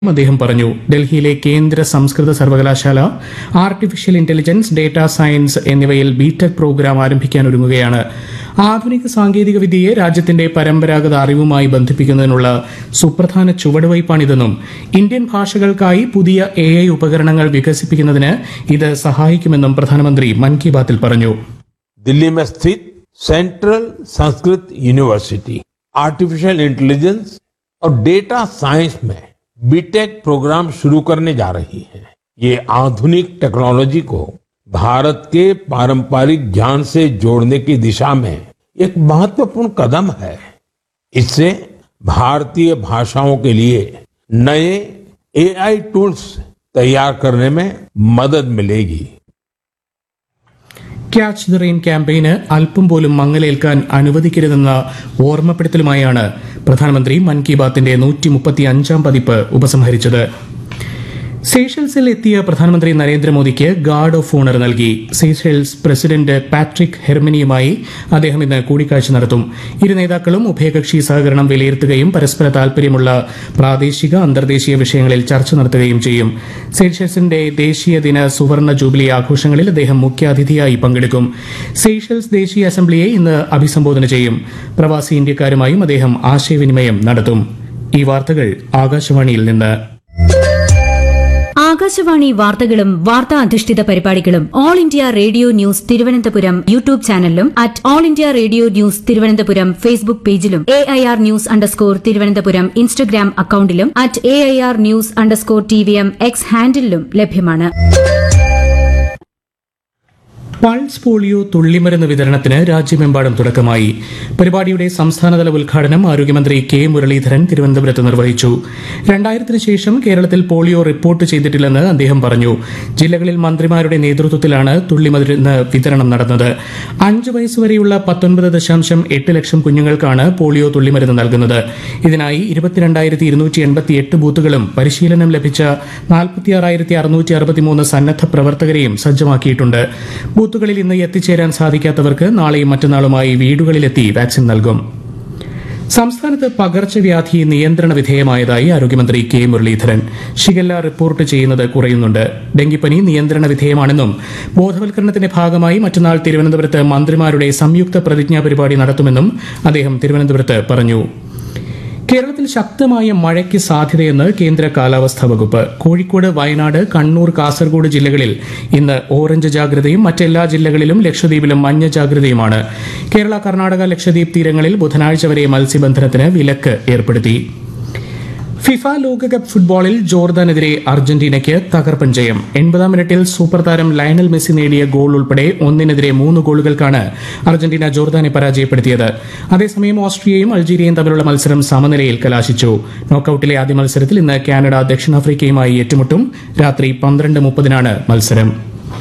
അദ്ദേഹം പറഞ്ഞു ഡൽഹിയിലെ കേന്ദ്ര സംസ്കൃത സർവകലാശാല ആർട്ടിഫിഷ്യൽ ഇന്റലിജൻസ് ഡേറ്റാ സയൻസ് എന്നിവയിൽ ബിടെക് പ്രോഗ്രാം ആരംഭിക്കാൻ ഒരുങ്ങുകയാണ് ആധുനിക സാങ്കേതിക വിദ്യയെ രാജ്യത്തിന്റെ പരമ്പരാഗത അറിവുമായി ബന്ധിപ്പിക്കുന്നതിനുള്ള സുപ്രധാന ചുവടുവയ്പ്പാണിതെന്നും ഇന്ത്യൻ ഭാഷകൾക്കായി പുതിയ എ ഐ ഉപകരണങ്ങൾ വികസിപ്പിക്കുന്നതിന് ഇത് സഹായിക്കുമെന്നും പ്രധാനമന്ത്രി മൻ കി ബാത്തിൽ പറഞ്ഞു दिल्ली में स्थित central Sanskrit university artificial intelligence और डेटा साइंस में बीटेक प्रोग्राम शुरू करने जा रही है ये आधुनिक टेक्नोलॉजी को भारत के पारंपरिक ज्ञान से जोड़ने की दिशा में एक महत्वपूर्ण कदम है इससे भारतीय भाषाओं के लिए नए एआई टूल्स तैयार करने में मदद मिलेगी ക്യാച്ച് ദ റെയിൻ ക്യാമ്പയിന് അല്പം പോലും മങ്ങലേൽക്കാൻ അനുവദിക്കരുതെന്ന ഓർമ്മപ്പെടുത്തലുമായാണ് പ്രധാനമന്ത്രി മൻ കി ബാത്തിന്റെ നൂറ്റി മുപ്പത്തി അഞ്ചാം പതിപ്പ് ഉപസംഹരിച്ചത് സീഷെൽസിൽ എത്തിയ പ്രധാനമന്ത്രി നരേന്ദ്രമോദിക്ക് ഗാർഡ് ഓഫ് ഓണർ നൽകി സീഷെൽസ് പ്രസിഡന്റ് പാട്രിക് ഹെർമിനിയുമായി അദ്ദേഹം ഇന്ന് കൂടിക്കാഴ്ച നടത്തും ഇരു നേതാക്കളും ഉഭയകക്ഷി സഹകരണം വിലയിരുത്തുകയും പരസ്പര താൽപര്യമുള്ള പ്രാദേശിക അന്തർദേശീയ വിഷയങ്ങളിൽ ചർച്ച നടത്തുകയും ചെയ്യും സീഷെൽസിന്റെ ദേശീയ ദിന സുവർണ ജൂബിലി ആഘോഷങ്ങളിൽ അദ്ദേഹം മുഖ്യാതിഥിയായി പങ്കെടുക്കും സീഷെൽസ് ദേശീയ അസംബ്ലിയെ ഇന്ന് അഭിസംബോധന ചെയ്യും പ്രവാസി ഇന്ത്യക്കാരുമായും അദ്ദേഹം ആശയവിനിമയം നടത്തും ഈ വാർത്തകൾ ആകാശവാണിയിൽ നിന്ന് ആകാശവാണി വാർത്തകളും വാർത്താ അധിഷ്ഠിത പരിപാടികളും all India radio news Thiruvananthapuram YouTube ചാനലിലും at all India radio news Thiruvananthapuram Facebook പേജിലും A I R news underscore Thiruvananthapuram Instagram അക്കൌണ്ടിലും at A I R news underscore T V M X ഹാൻഡിലും ലഭ്യമാണ് പൾസ് പോളിയോ തുള്ളിമരുന്ന് വിതരണത്തിന് രാജ്യമെമ്പാടും തുടക്കമായി പരിപാടിയുടെ സംസ്ഥാനതല ഉദ്ഘാടനം ആരോഗ്യമന്ത്രി കെ മുരളീധരൻ തിരുവനന്തപുരത്ത് നിർവഹിച്ചു രണ്ടായിരത്തിന് ശേഷം കേരളത്തിൽ പോളിയോ റിപ്പോർട്ട് ചെയ്തിട്ടില്ലെന്ന് അദ്ദേഹം പറഞ്ഞു ജില്ലകളിൽ മന്ത്രിമാരുടെ നേതൃത്വത്തിലാണ് തുള്ളിമരുന്ന് വിതരണം നടന്നത് അഞ്ച് വയസ്സുവരെയുള്ള പത്തൊൻപത് ദശാംശം എട്ട് ലക്ഷം കുഞ്ഞുങ്ങൾക്കാണ് പോളിയോ തുള്ളിമരുന്ന് നൽകുന്നത് ഇതിനായി ഇരുപത്തിരണ്ടായിരത്തി ഇരുന്നൂറ്റി എൺപത്തി എട്ട് ബൂത്തുകളും പരിശീലനം ലഭിച്ച നാൽപ്പത്തിയാറായിരത്തി അറുന്നൂറ്റി അറുപത്തിമൂന്ന് സന്നദ്ധ പ്രവർത്തകരെയും സജ്ജമാക്കിയിട്ടുണ്ട് ബൂത്തുകളിൽ ഇന്ന് എത്തിച്ചേരാൻ സാധിക്കാത്തവർക്ക് നാളെയും മറ്റന്നാളുമായി വീടുകളിലെത്തി വാക്സിൻ നൽകും സംസ്ഥാനത്ത് പകർച്ചവ്യാധി നിയന്ത്രണ വിധേയമായതായി ആരോഗ്യമന്ത്രി കെ മുരളീധരൻ ഷിഗല്ല റിപ്പോർട്ട് ചെയ്യുന്നത് കുറയുന്നുണ്ട് ഡെങ്കിപ്പനി നിയന്ത്രണ വിധേയമാണെന്നും ബോധവൽക്കരണത്തിന്റെ ഭാഗമായി മറ്റന്നാൾ തിരുവനന്തപുരത്ത് മന്ത്രിമാരുടെ സംയുക്ത പ്രതിജ്ഞാ പരിപാടി നടത്തുമെന്നും അദ്ദേഹം തിരുവനന്തപുരത്ത് പറഞ്ഞു കേരളത്തിൽ ശക്തമായ മഴയ്ക്ക് സാധ്യതയെന്ന് കേന്ദ്ര കാലാവസ്ഥാ വകുപ്പ് കോഴിക്കോട് വയനാട് കണ്ണൂർ കാസർഗോഡ് ജില്ലകളിൽ ഇന്ന് ഓറഞ്ച് ജാഗ്രതയും മറ്റെല്ലാ ജില്ലകളിലും ലക്ഷദ്വീപിലും മഞ്ഞ ജാഗ്രതയുമാണ് കേരള കർണാടക ലക്ഷദ്വീപ് തീരങ്ങളിൽ ബുധനാഴ്ച വരെ മത്സ്യബന്ധനത്തിന് വിലക്ക് ഏർപ്പെടുത്തി ഫിഫ ലോകകപ്പ് ഫുട്ബോളിൽ ജോർദാനെതിരെ അർജന്റീനയ്ക്ക് തകർപ്പൻ ജയം എൺപതാം മിനിറ്റിൽ സൂപ്പർ താരം ലയണൽ മെസ്സി നേടിയ ഗോൾ ഉൾപ്പെടെ ഒന്നിനെതിരെ മൂന്ന് ഗോളുകൾക്കാണ് അർജന്റീന ജോർദാനെ പരാജയപ്പെടുത്തിയത് അതേസമയം ഓസ്ട്രിയയും അൾജീരിയയും തമ്മിലുള്ള മത്സരം സമനിലയിൽ കലാശിച്ചു നോക്കൌട്ടിലെ ആദ്യ മത്സരത്തിൽ ഇന്ന് കാനഡ ദക്ഷിണാഫ്രിക്കയുമായി ഏറ്റുമുട്ടും രാത്രി പന്ത്രണ്ട് മുപ്പതിനാണ് മത്സരം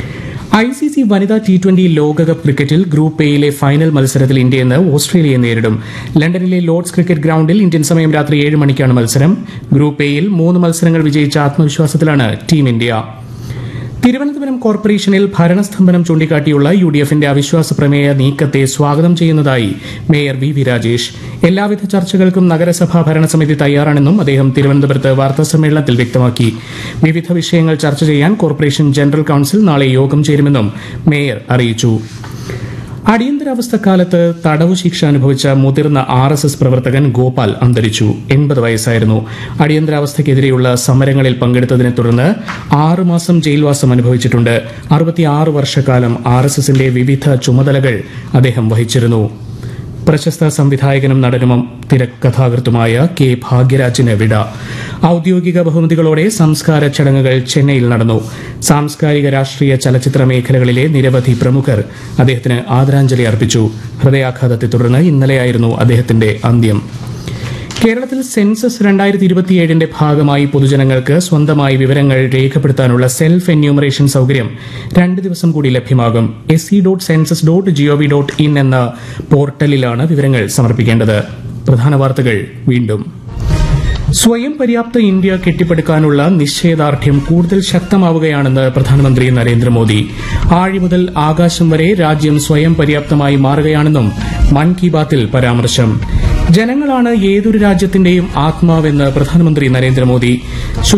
ഐ സി സി വനിതാ ടി ട്വന്റി ലോകകപ്പ് ക്രിക്കറ്റിൽ ഗ്രൂപ്പ് എയിലെ ഫൈനൽ മത്സരത്തിൽ ഇന്ത്യ ഇന്ന് ഓസ്ട്രേലിയയെ നേരിടും ലണ്ടനിലെ ലോർഡ്സ് ക്രിക്കറ്റ് ഗ്രൌണ്ടിൽ ഇന്ത്യൻ സമയം രാത്രി ഏഴ് മണിക്കാണ് മത്സരം ഗ്രൂപ്പ് എയിൽ മൂന്ന് മത്സരങ്ങൾ വിജയിച്ച ആത്മവിശ്വാസത്തിലാണ് ടീം ഇന്ത്യ തിരുവനന്തപുരം കോർപ്പറേഷനിൽ ഭരണസ്തംഭനം ചൂണ്ടിക്കാട്ടിയുള്ള യു ഡി എഫിന്റെ അവിശ്വാസ പ്രമേയ നീക്കത്തെ സ്വാഗതം ചെയ്യുന്നതായി മേയർ വി വി രാജേഷ് എല്ലാവിധ ചർച്ചകൾക്കും നഗരസഭാ ഭരണസമിതി തയ്യാറാണെന്നും അദ്ദേഹം തിരുവനന്തപുരത്ത് വാർത്താസമ്മേളനത്തിൽ വ്യക്തമാക്കി വിവിധ വിഷയങ്ങൾ ചർച്ച ചെയ്യാൻ കോർപ്പറേഷൻ ജനറൽ കൌൺസിൽ നാളെ യോഗം ചേരുമെന്നും മേയർ അറിയിച്ചു അടിയന്തരാവസ്ഥ കാലത്ത് തടവു ശിക്ഷ അനുഭവിച്ച മുതിർന്ന ആർ എസ് എസ് പ്രവർത്തകൻ ഗോപാൽ അന്തരിച്ചു എൺപത് വയസ്സായിരുന്നു അടിയന്തരാവസ്ഥയ്ക്കെതിരെയുള്ള സമരങ്ങളിൽ പങ്കെടുത്തതിനെ തുടർന്ന് ആറുമാസം ജയിൽവാസം അനുഭവിച്ചിട്ടുണ്ട് അറുപത്തിയാറ് വർഷക്കാലം ആർ എസ് എസിന്റെ വിവിധ ചുമതലകൾ അദ്ദേഹം വഹിച്ചിരുന്നു പ്രശസ്ത സംവിധായകനും നടനും തിരക്കഥാകൃത്തുമായ കെ ഭാഗ്യരാജിന് വിട ഔദ്യോഗിക ബഹുമതികളോടെ സംസ്കാര ചടങ്ങുകൾ ചെന്നൈയിൽ നടന്നു സാംസ്കാരിക രാഷ്ട്രീയ ചലച്ചിത്ര മേഖലകളിലെ നിരവധി പ്രമുഖർ അദ്ദേഹത്തിന് ആദരാഞ്ജലി അർപ്പിച്ചു ഹൃദയാഘാതത്തെ തുടർന്ന് ഇന്നലെയായിരുന്നു അദ്ദേഹത്തിന്റെ അന്ത്യം കേരളത്തിൽ സെൻസസ് രണ്ടായിരത്തി ഇരുപത്തിയേഴിന്റെ ഭാഗമായി പൊതുജനങ്ങൾക്ക് സ്വന്തമായി വിവരങ്ങൾ രേഖപ്പെടുത്താനുള്ള സെൽഫ് എന്യൂമറേഷൻ സൗകര്യം രണ്ട് ദിവസം കൂടി ലഭ്യമാകും S C dot census dot G O V dot in എന്ന പോർട്ടലിലാണ് വിവരങ്ങൾ സമർപ്പിക്കേണ്ടത് പ്രധാന വാർത്തകൾ വീണ്ടും സ്വയം പര്യാപ്ത ഇന്ത്യ കെട്ടിപ്പടുക്കാനുള്ള നിശ്ചയദാർഢ്യം കൂടുതൽ ശക്തമാവുകയാണെന്ന് പ്രധാനമന്ത്രി നരേന്ദ്രമോദി ആഴി മുതൽ ആകാശം വരെ രാജ്യം സ്വയം പര്യാപ്തമായി മാറുകയാണെന്നും മൻ കി ബാത്തിൽ പരാമർശം ജനങ്ങളാണ് ഏതൊരു രാജ്യത്തിന്റെയും ആത്മാവെന്ന് പ്രധാനമന്ത്രി നരേന്ദ്രമോദി